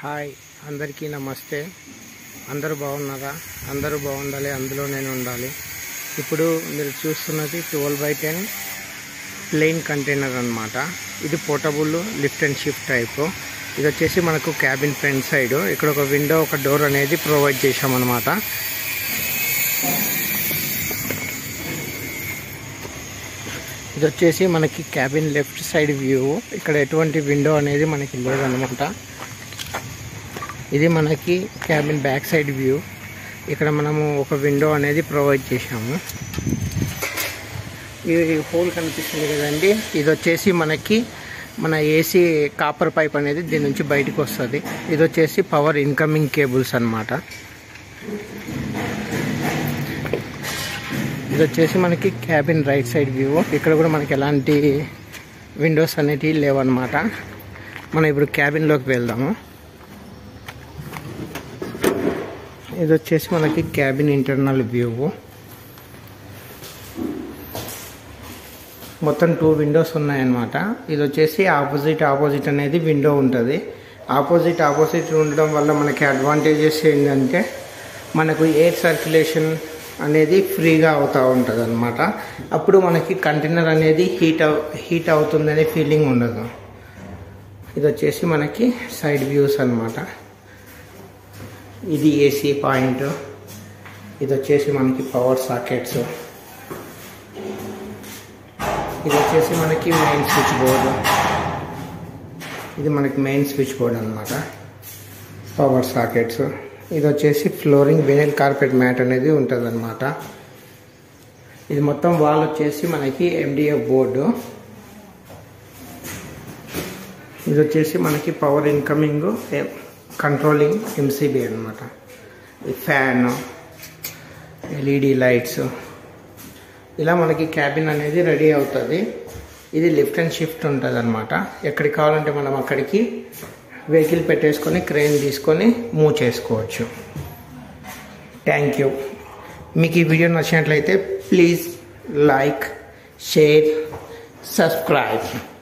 hi అందరికీ నమస్తే అందరూ బాగున్నారా అందరూ బాగుండాలి అందులో నేను ఉండాలి ఇప్పుడు మీరు చూస్తున్నది twelve by ten plain container అన్నమాట ఇది portable lift and shift type ఇది వచ్చేసి మనకు క్యాబిన్ ఫ్రంట్ సైడ్ ఇక్కడ ఒక విండో ఒక డోర్ అనేది ప్రొవైడ్ చేశామన్నమాట ఇది వచ్చేసి మనకి క్యాబిన్ లెఫ్ట్ సైడ్ వ్యూ ఇక్కడ ఎటువంటి విండో అనేది మనకి లేదనమాట ఇది మనకి క్యాబిన్ బ్యాక్ సైడ్ వ్యూ ఇక్కడ మనము ఒక విండో అనేది ప్రొవైడ్ చేశాము ఈ హోల్ కనిపిస్తుంది కదండి ఇది వచ్చేసి మనకి మన ఏసీ కాపర్ పైప్ అనేది దీని నుంచి బయటకు వస్తుంది ఇది వచ్చేసి పవర్ ఇన్కమింగ్ కేబుల్స్ అన్నమాట ఇది వచ్చేసి మనకి క్యాబిన్ రైట్ సైడ్ వ్యూ ఇక్కడ కూడా మనకి ఎలాంటి విండోస్ అనేటివి లేవన్నమాట మనం ఇప్పుడు క్యాబిన్లోకి వెళ్దాము ఇది వచ్చేసి మనకి క్యాబిన్ ఇంటర్నల్ వ్యూ మొత్తం టూ విండోస్ ఉన్నాయన్నమాట ఇది వచ్చేసి ఆపోజిట్ ఆపోజిట్ అనేది విండో ఉంటుంది ఆపోజిట్ ఆపోజిట్ ఉండడం వల్ల మనకి అడ్వాంటేజెస్ ఏంటంటే మనకు ఎయిర్ సర్క్యులేషన్ అనేది ఫ్రీగా అవుతూ ఉంటుంది అనమాట అప్పుడు మనకి కంటైనర్ అనేది హీట్ అవ్ హీట్ అవుతుందనే ఫీలింగ్ ఉండదు ఇది వచ్చేసి మనకి సైడ్ వ్యూస్ అనమాట ఇది ఏసీ పాయింట్ ఇది వచ్చేసి మనకి పవర్ సాకెట్స్ ఇది వచ్చేసి మనకి మెయిన్ స్విచ్ బోర్డు ఇది మనకి మెయిన్ స్విచ్ బోర్డ్ అనమాట పవర్ సాకెట్స్ ఇది వచ్చేసి ఫ్లోరింగ్ వెనిల్ కార్పెట్ మ్యాట్ అనేది ఉంటుంది అనమాట ఇది మొత్తం వాల్ వచ్చేసి మనకి ఎండిఎఫ్ బోర్డు ఇది వచ్చేసి మనకి పవర్ ఇన్కమింగ్ కంట్రోలింగ్ ఎంసీబీ అనమాట ఫ్యాన్ ఎల్ఈడి లైట్స్ ఇలా మనకి క్యాబిన్ అనేది రెడీ అవుతుంది ఇది లిఫ్ట్ అండ్ షిఫ్ట్ ఉంటుంది అనమాట ఎక్కడికి కావాలంటే మనం అక్కడికి వెహికల్ పెట్టేసుకొని క్రెయిన్ తీసుకొని మూవ్ చేసుకోవచ్చు థ్యాంక్ యూ మీకు ఈ వీడియో నచ్చినట్లయితే ప్లీజ్ లైక్ షేర్ సబ్స్క్రైబ్